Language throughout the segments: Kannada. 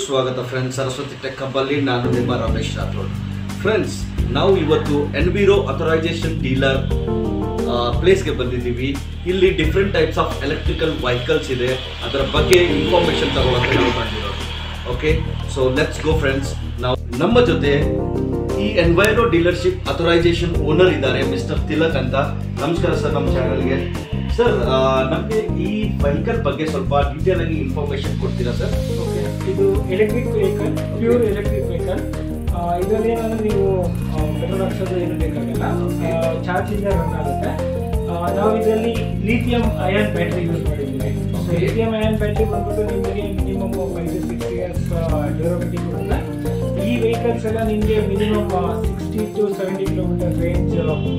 ಸ್ವಾಗತ ಫ್ರೆಂಡ್ಸ್ ಸರಸ್ವತಿ ಟೆಕ್ ಹಬ್ಬಲ್ಲಿ ನಾನು ನಿಮ್ಮ ರಮೇಶ್ ರಾಥೋಡ್ ಫ್ರೆಂಡ್ಸ್ ನಾವು ಇವತ್ತು ಎನ್ವಿರೋ ಅಥರೈಸೇಷನ್ ಡೀಲರ್ ಪ್ಲೇಸ್ಗೆ ಬಂದಿದ್ದೀವಿ ಇಲ್ಲಿ different types of electrical vehicles ಇದೆ ಅದರ ಬಗ್ಗೆ ಇನ್ಫಾರ್ಮೇಶನ್ ತಗೊಳ್ಳೋಕೆ ನಾವು ಬಂದಿರೋದು okay so let's go friends ನಾವು ನಮ್ಮ ಜೊತೆ ಈ ಎನ್ವೈರೋ ಡೀಲರ್ಶಿಪ್ ಅಥರೈಸೇಷನ್ ಓನರ್ ಇದ್ದಾರೆ ಮಿಸ್ಟರ್ ತಿಲಕ್ ಅಂತ ನಮಸ್ಕಾರ ಸರ್ ನಮ್ಮ ಚಾನಲ್ಗೆ ಸರ್ ನಮಗೆ ಈ ವೆಹಿಕಲ್ ಬಗ್ಗೆ ಸ್ವಲ್ಪ ಡೀಟೇಲ್ ಆಗಿ ಇನ್ಫಾರ್ಮೇಶನ್ ಕೊಡ್ತೀರಾ ಸರ್ ಓಕೆ ಇದು electric vehicle pure electric vehicle ಇದರಲ್ಲಿ ಏನಂದ್ರೆ ನೀವು ಪೆಟ್ರೋಲ್ ಹಾಕ್ಸೋದು ಏನು ಬೇಕಾಗಿಲ್ಲ ಚಾರ್ಜಿಂದ ರನ್ ಆಗುತ್ತೆ ಆ, ನಾವು ಇದರಲ್ಲಿ ಲಿಥಿಯಂ ಅಯಾನ್ ಬ್ಯಾಟ್ರಿ ಯೂಸ್ ಮಾಡಿದ್ದೀವಿ ಸೊ ಲಿಥಿಯಂ ಅಯಾನ್ ಬ್ಯಾಟ್ರಿ ಬಂದ್ಬಿಟ್ಟು ನಿಮಗೆ minimum five to six years durability ಕೊಡುತ್ತೆ ಈ ವೆಹಿಕಲ್ಸ್ ಎಲ್ಲ ನಿಮಗೆ minimum sixty to seventy kilometre range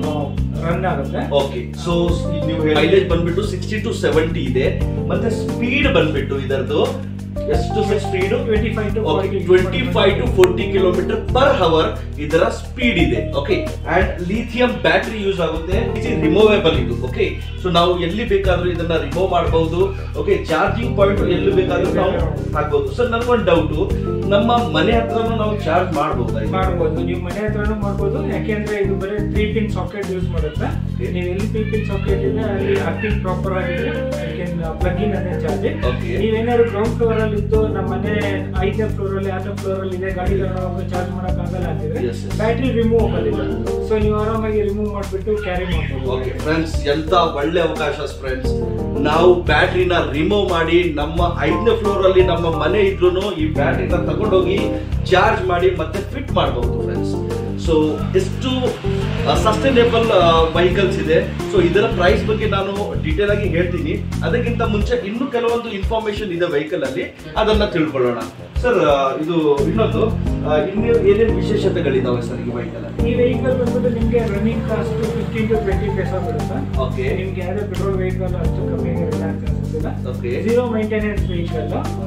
run ಆಗುತ್ತೆ ಓಕೆ ಸೊ ನೀವು ಮೈಲೇಜ್ ಬಂದ್ಬಿಟ್ಟು ಸಿಕ್ಸ್ಟಿ ಟು ಸೆವೆಂಟಿ ಇದೆ ಮತ್ತೆ ಸ್ಪೀಡ್ ಬಂದ್ಬಿಟ್ಟು ಇದರದು ಎಷ್ಟು speed twenty five to twenty five to forty kilometre per hour ಇದರ ಸ್ಪೀಡ್ ಇದೆ okay and lithium battery use ಆಗುತ್ತೆ ರಿಮೂವೇಬಲ್ ಇದು ಓಕೆ ಸೊ ನಾವು ಎಲ್ಲಿ ಬೇಕಾದ್ರೂ ಇದನ್ನ ರಿಮೂವ್ ಮಾಡಬಹುದು ಓಕೆ ಚಾರ್ಜಿಂಗ್ ಪಾಯಿಂಟ್ ಎಲ್ಲಿ ಬೇಕಾದ್ರೂ ನಾವು ಹಾಕ್ಬಹುದು ಸರ್ ನನ್ಗೊಂದು ಡೌಟ್ ನಮ್ಮ ಮನೆ ಹತ್ರನೂ ನಾವು ಚಾರ್ಜ್ ಮಾಡಬಹುದಾ ಮಾಡ್ಬೋದು ನೀವು ಮನೆ ಹತ್ರನೂ ಮಾಡ್ಬೋದು ಯಾಕೆಂದ್ರೆ ಇದು ಬರೀ ತ್ರೀ ಪಿನ್ ಸಾಕೆಟ್ ಯೂಸ್ ಮಾಡುತ್ತೆ Okay. ನೀವು ಎಲ್ಲಿ ತ್ರೀ ಪಿನ್ ಸಾಕೆಟ್ ಇದೆ ಅಲ್ಲಿ ಅರ್ಪಿಂಗ್ ಪ್ರಾಪರ್ ಆಗಿದ್ರೆ ಪ್ಲಗ್ ಇನ್ ಅದೇ ಚಾರ್ಜ್ Okay. ನೀವೇನಾದ್ರು ಗ್ರೌಂಡ್ ಫ್ಲೋರ್ ಅಲ್ಲಿ ಇದ್ದು ನಮ್ಮ ಮನೆ ಐದನೇ ಫ್ಲೋರ್ ಅಲ್ಲಿ ಆರನೇ ಫ್ಲೋರ್ ಅಲ್ಲಿ ಇದೆ ಗಾಡಿ ತಗೊಂಡೋಗಿ ಚಾರ್ಜ್ ಮಾಡಕ್ ಆಗಲ್ಲ ಅಂತಿದ್ರೆ Yes, yes. ಬ್ಯಾಟ್ರಿ ರಿಮೂವಬಲ್ ಇದೆ ಸೊ ನೀವು ಆರಾಮಾಗಿ ರಿಮೂವ್ ಮಾಡ್ಬಿಟ್ಟು ಕ್ಯಾರಿ ಮಾಡ್ಬೋದು ಓಕೆ ಫ್ರೆಂಡ್ಸ್ ಎಂತ ಒಳ್ಳೆ ಅವಕಾಶ ಫ್ರೆಂಡ್ಸ್ ನಾವು ಬ್ಯಾಟ್ರಿನ ರಿಮೂವ್ ಮಾಡಿ ನಮ್ಮ ಐದನೇ ಫ್ಲೋರ್ ಅಲ್ಲಿ ನಮ್ಮ ಮನೆ ಇದ್ರೂ ಈ ಬ್ಯಾಟ್ರಿನ ತಗೊಂಡೋಗಿ ಚಾರ್ಜ್ ಮಾಡಿ ಮತ್ತೆ ಫಿಟ್ ಮಾಡಬಹುದು ಫ್ರೆಂಡ್ಸ್ ಸೊ ಎಷ್ಟು ಸಸ್ಟೈನೇಬಲ್ ವೆಹಿಕಲ್ಸ್ ಇದೆ ಸೊ ಇದರ ಪ್ರೈಸ್ ಬಗ್ಗೆ ನಾನು ಡೀಟೇಲ್ ಆಗಿ ಹೇಳ್ತೀನಿ ಅದಕ್ಕಿಂತ ಮುಂಚೆ ಇನ್ನು ಕೆಲವೊಂದು ಇನ್ಫಾರ್ಮೇಶನ್ ಇದೆ ವೆಹಿಕಲ್ ಅಲ್ಲಿ ಅದನ್ನ ತಿಳ್ಕೊಳ್ಳೋಣ ಸರ್ ಇದು ಇನ್ನೊಂದು ಆ, ಇನ್ನು ಏನೇನು ವಿಶೇಷತೆಗಳಿದಾವೆ ಸರ್ ಈ ವೆಹಿಕಲ್ ಅಲ್ಲಿ ಈ ವೆಹಿಕಲ್ ಬಂದ್ಬಿಟ್ಟು ನಿಮಗೆ running cost fifteen to twenty paisa ಬರುತ್ತೆ ಓಕೆ ನಿಮ್ಗೆ ಯಾವುದೇ ಪೆಟ್ರೋಲ್ ವೆಹಿಕಲ್ ಅಷ್ಟು ಕಮ್ಮಿ ಇರುತ್ತೆ ಅಂತ ಅನ್ಸುತ್ತಿಲ್ಲ ಓಕೆ ಝೀರೋ ಮೈಂಟೆನೆನ್ಸ್ ವೆಹಿಕಲ್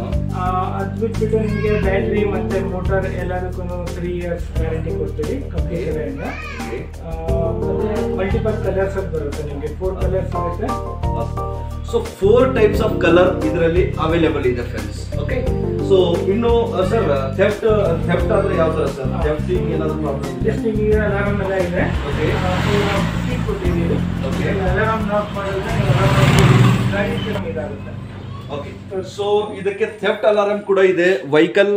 ಅದು ಬಿಟ್ಬಿಟ್ಟು ನಿಮಗೆ ಬ್ಯಾಟ್ರಿ ಮತ್ತೆ ಮೋಟಾರ್ ಎಲ್ಲದಕ್ಕೂ ತ್ರೀ ಇಯರ್ಸ್ ಗ್ಯಾರಂಟಿ ಕೊಡ್ತೀವಿ ಕಂಪ್ನಿ ಕಡೆಯಿಂದ ಆ, ಮತ್ತೆ ಮಲ್ಟಿಪಲ್ ಕಲರ್ಸ್ ಅದು ಬರುತ್ತೆ ನಿಮಗೆ ಫೋರ್ ಕಲರ್ಸ್ ಆಗುತ್ತೆ so four types of colour ಇದರಲ್ಲಿ ಅವೈಲೇಬಲ್ ಇದೆ ಫ್ರೆಂಡ್ಸ್ ಓಕೆ ಸೊ ಇನ್ನು ಸರ್ ಥೆಫ್ಟ್ ಥೆಫ್ಟ್ ಆದ್ರೆ ಯಾವ ತರ ಸರ್ ಥೆಫ್ಟ್ ಏನಾದ್ರು ಪ್ರಾಬ್ಲಮ್ ಇದೆ ಜಸ್ಟ್ ನಿಮಗೆ ಅಲಾರಾಮ್ ಎಲ್ಲ ಇದೆ Okay. ಸೀಟ್ ಕೊಟ್ಟಿದ್ದೀವಿ Okay. ಅಲಾರಾಮ್ ನಾಕ್ ಮಾಡಿದ್ರೆ ನೀವು ಆರಾಮಾಗಿ ಗಾಡಿ ಕಮ್ಮಿ ಇದಾಗುತ್ತೆ ಓಕೆ ಸೊ ಇದಕ್ಕೆ ಥೆಫ್ಟ್ ಅಲಾರಂ ಕೂಡ ಇದೆ ವೆಹಿಕಲ್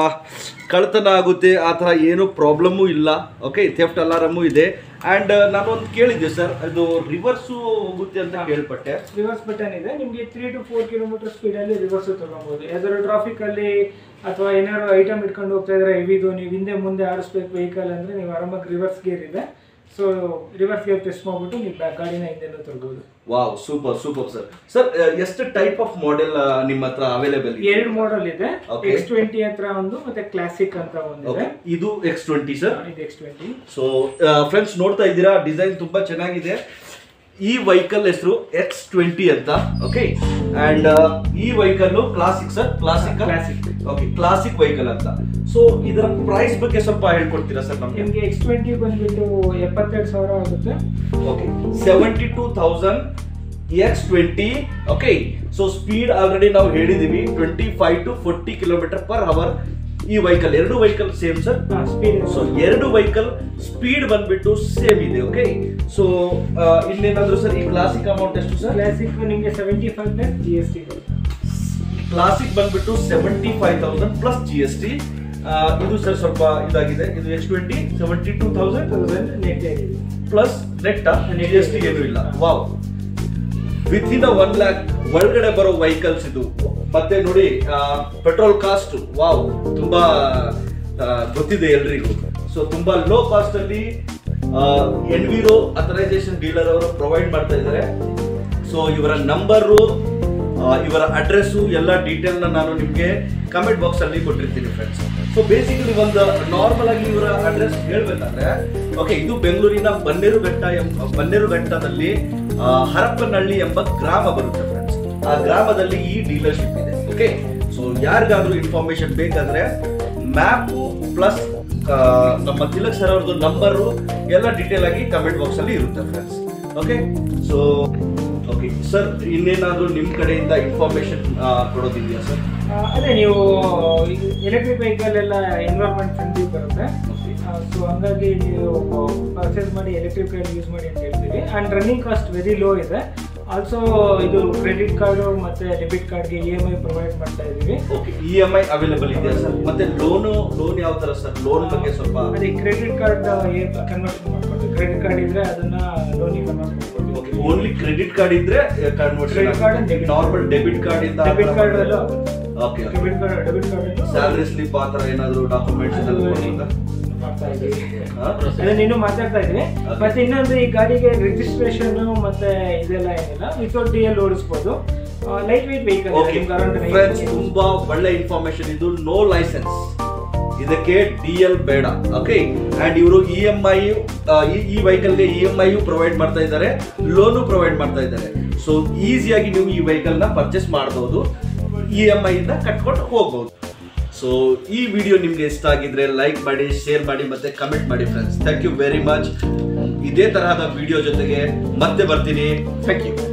ಕಳ್ತನ ಆಗುತ್ತೆ ಆ ಥರ ಏನು ಪ್ರಾಬ್ಲಮ್ಮು ಇಲ್ಲ ಓಕೆ ಥೆಫ್ಟ್ ಅಲಾರಮು ಇದೆ ಆ್ಯಂಡ್ ನಾನು ಒಂದು ಕೇಳಿದ್ದೆ ಸರ್ ಅದು ರಿವರ್ಸು ಹೋಗುತ್ತೆ ಅಂತ ಕೇಳ್ಪಟ್ಟೆ ರಿವರ್ಸ್ ಬಟನ್ ಇದೆ ನಿಮಗೆ ತ್ರೀ ಟು ಫೋರ್ ಕಿಲೋಮೀಟರ್ ಸ್ಪೀಡಲ್ಲಿ ರಿವರ್ಸ್ ತಗೊಬೋದು ಯಾವ್ದಾದ್ರು ಟ್ರಾಫಿಕ್ ಅಲ್ಲಿ ಅಥವಾ ಏನಾದ್ರು ಐಟಮ್ ಇಟ್ಕೊಂಡು ಹೋಗ್ತಾ ಇದ್ರೆ ಹೆವಿದು ನೀವು ಹಿಂದೆ ಮುಂದೆ ಆಡಿಸ್ಬೇಕು ವೆಹಿಕಲ್ ಅಂದ್ರೆ ನೀವು ಆರಾಮಾಗಿ ರಿವರ್ಸ್ ಗೇರ್ ಇದೆ ಸೊ ರಿವರ್ಸ್ ಗೇರ್ ಟೆಸ್ಟ್ ಮಾಡ್ಬಿಟ್ಟು ನೀವು ಬ್ಯಾಕ್ ಗಾಡಿನ ಹಿಂದೆನೂ ತರ್ಬೋದು wow super super sir sir ಎಷ್ಟು ಟೈಪ್ ಆಫ್ ಮಾಡೆಲ್ ನಿಮ್ಮ ಹತ್ರ ಅವೈಲೇಬಲ್ ಇದೆ ಎರಡು ಮಾಡೆಲ್ ಇದೆ Okay. ಎಕ್ಸ್ ಟ್ವೆಂಟಿ ಹತ್ರ ಒಂದು ಮತ್ತೆ ಕ್ಲಾಸಿಕ್ ಅಂತ ಒಂದಿದೆ ಓಕೆ ಇದು ಎಕ್ಸ್ ಟ್ವೆಂಟಿ ಸರ್ ಇದು ಎಕ್ಸ್ ಟ್ವೆಂಟಿ ಸೊ ಫ್ರೆಂಡ್ಸ್ ನೋಡ್ತಾ ಇದ್ದೀರಾ ಡಿಸೈನ್ ತುಂಬಾ ಚೆನ್ನಾಗಿದೆ ಈ ವೆಹಿಕಲ್ ಹೆಸರು ಎಕ್ಸ್ ಟ್ವೆಂಟಿ ಅಂತ ಓಕೆ ಅಂಡ್ ಈ vehicle classic sir classic Classic. Okay classic vehicle ಅಂತ ಸೊ ಇದರ ಪ್ರೈಸ್ ಬಗ್ಗೆ ಸ್ವಲ್ಪ ಹೇಳ್ಕೊಡ್ತೀರಾ ಸರ್ ನಮಗೆ ನಿಮಗೆ ಎಕ್ಸ್ ಟ್ವೆಂಟಿ ಬಂದ್ಬಿಟ್ಟು ಎಪ್ಪತ್ತೆರಡು ಸಾವಿರ ಆಗುತ್ತೆ okay seventy two thousand X twenty okay so speed already ನಾವು ಹೇಳಿದೀವಿ twenty five to forty kilometre per hour ಈ ವೆಹಿಕಲ್ ಎರಡು vehicle same sir speed so ಎರಡು ವೆಹಿಕಲ್ ಸ್ಪೀಡ್ ಬಂದ್ಬಿಟ್ಟು ಸೇಮ್ ಇದೆ ಓಕೆ ಸೊ ಇನ್ನೇನಾದ್ರು ಸರ್ ಈ ಕ್ಲಾಸಿಕ್ ಅಮೌಂಟ್ ಎಷ್ಟು ಸರ್ ಕ್ಲಾಸಿಕ್ ನಿಮಗೆ seventy five plus G S T ಬರುತ್ತೆ ಕ್ಲಾಸಿಕ್ ಬಂದ್ಬಿಟ್ಟು seventy five thousand plus G S T ಇದು ಸರ್ ಸ್ವಲ್ಪ ಇದಾಗಿದೆ ಇದು X twenty seventy two thousand thousand net ಆಗಿದೆ plus net G S T ಏನು ಇಲ್ಲ wow within one lakh ಒಳಗಡೆ ಬರೋ ವೆಹಿಕಲ್ಸ್ ಇದು ಮತ್ತೆ ನೋಡಿ ಪೆಟ್ರೋಲ್ ಕಾಸ್ಟ್ ವಾವ್ ತುಂಬಾ ಆ, ಗೊತ್ತಿದೆ ಎಲ್ರಿಗೂ ಸೊ ತುಂಬಾ ಲೋ ಕಾಸ್ಟ್ ಅಲ್ಲಿ ಎನ್ವಿರೋ ಅಥರೈಸೇಷನ್ ಡೀಲರ್ ಅವರು ಪ್ರೊವೈಡ್ ಮಾಡ್ತಾ ಇದ್ದಾರೆ ಸೊ ಇವರ ನಂಬರು ಇವರ ಅಡ್ರೆಸ್ಸು ಎಲ್ಲ ಡೀಟೇಲ್ನ ನಾನು ನಿಮಗೆ ಕಮೆಂಟ್ ಬಾಕ್ಸ್ ಅಲ್ಲಿ ಕೊಟ್ಟಿರ್ತೀನಿ ಫ್ರೆಂಡ್ಸ್ ಸೊ ಬೇಸಿಕಲಿ ಒಂದು ನಾರ್ಮಲ್ ಆಗಿ ಇವರ ಅಡ್ರೆಸ್ ಹೇಳ್ಬೇಕಂದ್ರೆ ಓಕೆ ಇದು ಬೆಂಗಳೂರಿನ ಬನ್ನೇರುಘಟ್ಟ ಎಂಬ ಬನ್ನೇರುಘಟ್ಟದಲ್ಲಿ ಆ, ಹರಪ್ಪನಹಳ್ಳಿ ಎಂಬ ಗ್ರಾಮ ಬರುತ್ತೆ ಫ್ರೆಂಡ್ಸ್ ಆ ಗ್ರಾಮದಲ್ಲಿ ಈ ಡೀಲರ್ಶಿಪ್ ಇದೆ ಓಕೆ ಸೊ ಯಾರಿಗಾದ್ರೂ ಇನ್ಫಾರ್ಮೇಶನ್ ಬೇಕಾದ್ರೆ ಮ್ಯಾಪು ಪ್ಲಸ್ ನಮ್ಮ ತಿಲಕ್ ಸರ್ ಅವ್ರದ್ದು ನಂಬರು ಎಲ್ಲ ಡೀಟೇಲ್ ಆಗಿ ಕಮೆಂಟ್ ಬಾಕ್ಸ್ ಅಲ್ಲಿ ಇರುತ್ತೆ friends okay so okay sir ಇನ್ನೇನಾದ್ರೂ ನಿಮ್ ಕಡೆಯಿಂದ ಇನ್ಫಾರ್ಮೇಶನ್ ಕೊಡೋದಿದೆಯಾ ಸರ್ ಆ, ಅದೇ ನೀವು ಎಲೆಕ್ಟ್ರಿಕ್ ವೆಹಿಕಲ್ ಎಲ್ಲ ಎನ್ವೈರ್ಮೆಂಟ್ ಫ್ರೆಂಡ್ಲಿ ಬರುತ್ತೆ ಸೊ ಹಂಗಾಗಿ ನೀವು ಪರ್ಚೇಸ್ ಮಾಡಿ ಎಲೆಕ್ಟ್ರಿಕ್ ವೆಹಿಕಲ್ ಯೂಸ್ ಮಾಡಿ ಅಂತ ಹೇಳ್ತೀವಿ and running cost very low ಇದೆ ಆಲ್ಸೋ ಇದು ಕ್ರೆಡಿಟ್ ಕಾರ್ಡು ಮತ್ತು ಡೆಬಿಟ್ ಕಾರ್ಡ್ಗೆ ಇ ಎಮ್ ಐ ಪ್ರೊವೈಡ್ ಮಾಡ್ತಾ ಇದ್ದೀವಿ okay E M I available ಇದೆಯಾ ಸರ್ ಮತ್ತೆ ಲೋನು ಲೋನ್ ಯಾವ ತರ ಸರ್ ಲೋನ್ ಬಗ್ಗೆ ಸ್ವಲ್ಪ ಅದೇ ಕ್ರೆಡಿಟ್ ಕಾರ್ಡ್ ಕನ್ವರ್ಟ್ ಮಾಡ್ಕೊಡ್ತೀವಿ ಕ್ರೆಡಿಟ್ ಕಾರ್ಡ್ ಇದ್ರೆ ಅದನ್ನ ಲೋನಿಗೆ ಕನ್ವರ್ಟ್ ಮಾಡ್ಕೊಡ್ತೀವಿ ಓಕೆ ಓನ್ಲಿ ಕ್ರೆಡಿಟ್ ಕಾರ್ಡ್ ಇದ್ರೆ Credit card and debit normal debit card ಇಂದ ಡೆಬಿಟ್ ಕಾರ್ಡ್ ಎಲ್ಲ okay debit card debit card salary slip ಆ ತರ ಏನಾದ್ರು ಡಾಕ್ಯುಮೆಂಟ್ಸ್ ಮಾಡ್ತಾ ಇದ್ದೀವಿ ಅದನ್ನ ಇನ್ನೂ ಮಾತಾಡ್ತಾ ಇದ್ವಿ ಮತ್ತೆ ಇನ್ನೊಂದು ಈ ಗಾಡಿಗೆ ರಿಜಿಸ್ಟ್ರೇಷನ್ ಮತ್ತೆ ಇದೆಲ್ಲ ಏನಿಲ್ಲ ವಿತೌಟ್ ಡಿ ಎಲ್ ಓಡಿಸ್ಬೋದು light weight vehicle okay friends ತುಂಬಾ ಒಳ್ಳೆ ಇನ್ಫಾರ್ಮೇಶನ್ ಇದು ನೋ ಲೈಸೆನ್ಸ್ ಇದಕ್ಕೆ ಡಿ ಎಲ್ ಬೇಡ ಓಕೆ ಅಂಡ್ ಇವರು ಇ ಎಂ ಐ ಈ ವೆಹಿಕಲ್ಗೆ ಇ ಎಂ ಐ ಪ್ರೊವೈಡ್ ಮಾಡ್ತಾ ಇದ್ದಾರೆ ಲೋನು ಪ್ರೊವೈಡ್ ಮಾಡ್ತಾ ಇದ್ದಾರೆ ಸೊ ಈಸಿಯಾಗಿ ನೀವು ಈ ವೆಹಿಕಲ್ ನ ಪರ್ಚೇಸ್ ಮಾಡಬಹುದು ಇ ಎಂ ಐ ಇಂದ ಕಟ್ಕೊಂಡು ಹೋಗ್ಬಹುದು ಸೊ ಈ ವಿಡಿಯೋ ನಿಮ್ಗೆ ಇಷ್ಟ ಆಗಿದ್ರೆ ಲೈಕ್ ಮಾಡಿ ಶೇರ್ ಮಾಡಿ ಮತ್ತೆ ಕಮೆಂಟ್ ಮಾಡಿ friends thank you very much ಇದೇ ತರಹದ ವಿಡಿಯೋ ಜೊತೆಗೆ ಮತ್ತೆ ಬರ್ತೀನಿ ಥ್ಯಾಂಕ್ ಯು